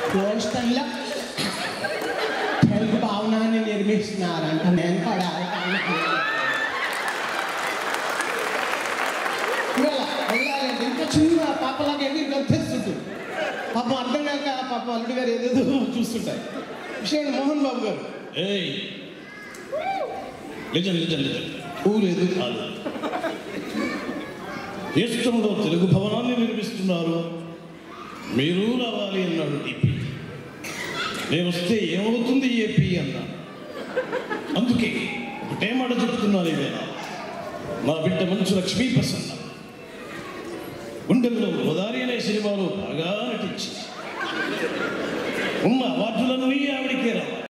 phone స్టైల్లో తెలుగు భవనాన్ని నిర్మిస్తున్నారంట నేను కూడా ఇవాళ వెళ్ళాలంటే ఇంకా చిన్న పాపలాగా ఎన్ని గంతేస్తుంది పాపం అర్థం కాక పాపం అల్లుడు గారు ఏదేదో చూస్తుంటారు విషయం మోహన్ బాబు గారు ఏయ్ నిజం నిజం నిజం ఊరేదు కాదు దేశంలో తెలుగు భవనాన్ని నిర్మిస్తున్నారు మీరు రావాలి అన్నాడు డిపి నేను వస్తే ఏమవుతుంది ఏపీ అన్నాడు అందుకే ఒకటే మాట చెప్తున్నాను ఇవేళ నా బిడ్డ మంచు లక్ష్మీ ప్రసన్న గుండెల్లో గోదారి అనే సినిమాలో బాగా నటించింది ఉన్న అవార్డులన్నీ ఆవిడకే రావాలి